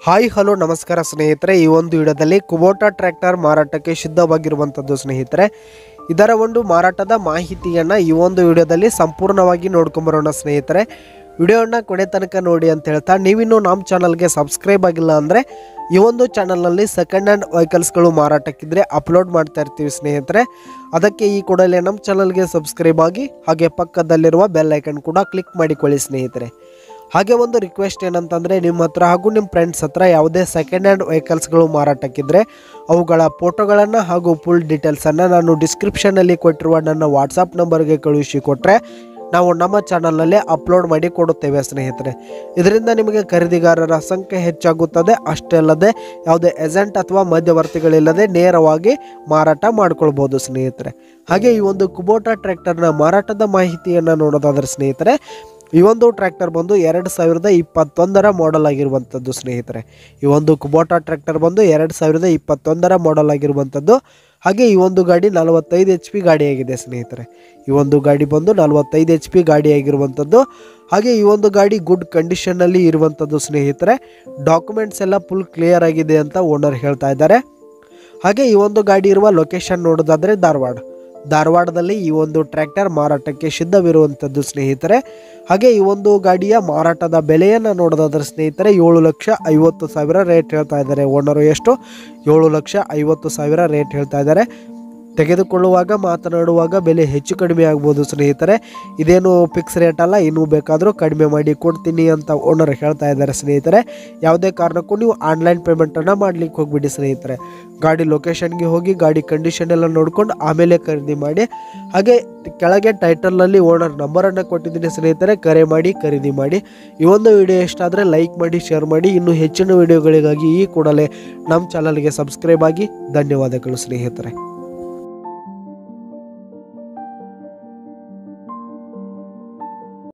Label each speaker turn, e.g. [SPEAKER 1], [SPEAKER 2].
[SPEAKER 1] hi hello ನಮಸ್ಕಾರ ಸ್ನೇಹಿತರೆ ಈ ಒಂದು ವಿಡಿಯೋದಲ್ಲಿ ಕುಬೋಟಾ ಟ್ರ್ಯಾಕ್ಟರ್ ಮಾರಾಟಕ್ಕೆ ಸಿದ್ಧವಾಗಿರುವಂಥದ್ದು ಸ್ನೇಹಿತರೆ ಇದರ ಒಂದು ಮಾರಾಟದ ಮಾಹಿತಿಯನ್ನು ಈ ಒಂದು ವಿಡಿಯೋದಲ್ಲಿ ಸಂಪೂರ್ಣವಾಗಿ ನೋಡ್ಕೊಂಬರೋಣ ಸ್ನೇಹಿತರೆ ವಿಡಿಯೋನ ಕೊನೆ ತನಕ ನೋಡಿ ಅಂತ ಹೇಳ್ತಾ ನೀವಿನ್ನೂ ನಮ್ಮ ಚಾನಲ್ಗೆ ಸಬ್ಸ್ಕ್ರೈಬ್ ಆಗಿಲ್ಲ ಅಂದರೆ ಈ ಒಂದು ಚಾನಲ್ನಲ್ಲಿ ಸೆಕೆಂಡ್ ಹ್ಯಾಂಡ್ ವೆಹಿಕಲ್ಸ್ಗಳು ಮಾರಾಟಕ್ಕಿದ್ರೆ ಅಪ್ಲೋಡ್ ಮಾಡ್ತಾ ಇರ್ತೀವಿ ಸ್ನೇಹಿತರೆ ಅದಕ್ಕೆ ಈ ಕೂಡಲೇ ನಮ್ಮ ಚಾನಲ್ಗೆ ಸಬ್ಸ್ಕ್ರೈಬ್ ಆಗಿ ಹಾಗೆ ಪಕ್ಕದಲ್ಲಿರುವ ಬೆಲ್ ಐಕನ್ ಕೂಡ ಕ್ಲಿಕ್ ಮಾಡಿಕೊಳ್ಳಿ ಸ್ನೇಹಿತರೆ ಹಾಗೆ ಒಂದು ರಿಕ್ವೆಸ್ಟ್ ಏನಂತಂದರೆ ನಿಮ್ಮ ಹತ್ರ ಹಾಗೂ ನಿಮ್ಮ ಫ್ರೆಂಡ್ಸ್ ಹತ್ರ ಯಾವುದೇ ಸೆಕೆಂಡ್ ಹ್ಯಾಂಡ್ ವೆಹಿಕಲ್ಸ್ಗಳು ಮಾರಾಟಕ್ಕಿದ್ರೆ ಅವುಗಳ ಫೋಟೋಗಳನ್ನು ಹಾಗೂ ಫುಲ್ ಡೀಟೇಲ್ಸನ್ನು ನಾನು ಡಿಸ್ಕ್ರಿಪ್ಷನಲ್ಲಿ ಕೊಟ್ಟಿರುವ ನನ್ನ ವಾಟ್ಸಪ್ ನಂಬರ್ಗೆ ಕಳುಹಿಸಿ ಕೊಟ್ಟರೆ ನಾವು ನಮ್ಮ ಚಾನಲ್ನಲ್ಲಿ ಅಪ್ಲೋಡ್ ಮಾಡಿ ಕೊಡುತ್ತೇವೆ ಸ್ನೇಹಿತರೆ ಇದರಿಂದ ನಿಮಗೆ ಖರೀದಿಗಾರರ ಸಂಖ್ಯೆ ಹೆಚ್ಚಾಗುತ್ತದೆ ಅಷ್ಟೇ ಅಲ್ಲದೆ ಯಾವುದೇ ಏಜೆಂಟ್ ಅಥವಾ ಮಧ್ಯವರ್ತಿಗಳಿಲ್ಲದೆ ನೇರವಾಗಿ ಮಾರಾಟ ಮಾಡ್ಕೊಳ್ಬೋದು ಸ್ನೇಹಿತರೆ ಹಾಗೆ ಈ ಒಂದು ಕುಬೋಟಾ ಟ್ರ್ಯಾಕ್ಟರ್ನ ಮಾರಾಟದ ಮಾಹಿತಿಯನ್ನು ನೋಡೋದಾದ್ರೆ ಸ್ನೇಹಿತರೆ ಈ ಒಂದು ಟ್ರ್ಯಾಕ್ಟರ್ ಬಂದು ಎರಡು ಸಾವಿರದ ಇಪ್ಪತ್ತೊಂದರ ಮಾಡೆಲ್ ಆಗಿರುವಂಥದ್ದು ಸ್ನೇಹಿತರೆ ಈ ಒಂದು ಕುಬೋಟಾ ಟ್ರ್ಯಾಕ್ಟರ್ ಬಂದು ಎರಡು ಸಾವಿರದ ಇಪ್ಪತ್ತೊಂದರ ಮಾಡೆಲ್ ಆಗಿರುವಂಥದ್ದು ಹಾಗೆ ಈ ಒಂದು ಗಾಡಿ ನಲವತ್ತೈದು ಎಚ್ ಪಿ ಗಾಡಿಯಾಗಿದೆ ಸ್ನೇಹಿತರೆ ಈ ಒಂದು ಗಾಡಿ ಬಂದು ನಲವತ್ತೈದು ಎಚ್ ಪಿ ಗಾಡಿಯಾಗಿರುವಂಥದ್ದು ಹಾಗೆ ಈ ಒಂದು ಗಾಡಿ ಗುಡ್ ಕಂಡೀಷನ್ನಲ್ಲಿ ಇರುವಂಥದ್ದು ಸ್ನೇಹಿತರೆ ಡಾಕ್ಯುಮೆಂಟ್ಸ್ ಎಲ್ಲ ಫುಲ್ ಕ್ಲಿಯರ್ ಆಗಿದೆ ಅಂತ ಓನರ್ ಹೇಳ್ತಾ ಇದ್ದಾರೆ ಹಾಗೆ ಈ ಒಂದು ಗಾಡಿ ಇರುವ ಲೊಕೇಶನ್ ನೋಡೋದಾದರೆ ಧಾರವಾಡ ಧಾರವಾಡದಲ್ಲಿ ಈ ಒಂದು ಟ್ರ್ಯಾಕ್ಟರ್ ಮಾರಾಟಕ್ಕೆ ಸಿದ್ಧವಿರುವಂಥದ್ದು ಸ್ನೇಹಿತರೆ ಹಾಗೆ ಈ ಒಂದು ಗಾಡಿಯ ಮಾರಾಟದ ಬೆಲೆಯನ್ನು ನೋಡೋದಾದ್ರೆ ಸ್ನೇಹಿತರೆ ಏಳು ಲಕ್ಷ ಐವತ್ತು ಸಾವಿರ ರೇಟ್ ಹೇಳ್ತಾ ಇದ್ದಾರೆ ಓನರು ಎಷ್ಟು ಏಳು ಲಕ್ಷ ಐವತ್ತು ಸಾವಿರ ರೇಟ್ ಹೇಳ್ತಾ ಇದ್ದಾರೆ ತೆಗೆದುಕೊಳ್ಳುವಾಗ ಮಾತನಾಡುವಾಗ ಬೆಲೆ ಹೆಚ್ಚು ಕಡಿಮೆ ಆಗ್ಬೋದು ಸ್ನೇಹಿತರೆ ಇದೇನು ಫಿಕ್ಸ್ ರೇಟ್ ಅಲ್ಲ ಇನ್ನೂ ಬೇಕಾದರೂ ಕಡಿಮೆ ಮಾಡಿ ಕೊಡ್ತೀನಿ ಅಂತ ಓನರ್ ಹೇಳ್ತಾ ಇದ್ದಾರೆ ಸ್ನೇಹಿತರೆ ಯಾವುದೇ ಕಾರಣಕ್ಕೂ ನೀವು ಆನ್ಲೈನ್ ಪೇಮೆಂಟನ್ನು ಮಾಡ್ಲಿಕ್ಕೆ ಹೋಗ್ಬಿಡಿ ಸ್ನೇಹಿತರೆ ಗಾಡಿ ಲೊಕೇಶನ್ಗೆ ಹೋಗಿ ಗಾಡಿ ಕಂಡೀಷನ್ ಎಲ್ಲ ನೋಡ್ಕೊಂಡು ಆಮೇಲೆ ಖರೀದಿ ಮಾಡಿ ಹಾಗೆ ಕೆಳಗೆ ಟೈಟಲ್ನಲ್ಲಿ ಓನರ್ ನಂಬರನ್ನು ಕೊಟ್ಟಿದ್ದೀನಿ ಸ್ನೇಹಿತರೆ ಕರೆ ಮಾಡಿ ಖರೀದಿ ಮಾಡಿ ಈ ಒಂದು ವಿಡಿಯೋ ಇಷ್ಟ ಆದರೆ ಲೈಕ್ ಮಾಡಿ ಶೇರ್ ಮಾಡಿ ಇನ್ನು ಹೆಚ್ಚಿನ ವಿಡಿಯೋಗಳಿಗಾಗಿ ಈ ಕೂಡಲೇ ನಮ್ಮ ಚಾನಲ್ಗೆ ಸಬ್ಸ್ಕ್ರೈಬ್ ಆಗಿ ಧನ್ಯವಾದಗಳು ಸ್ನೇಹಿತರೆ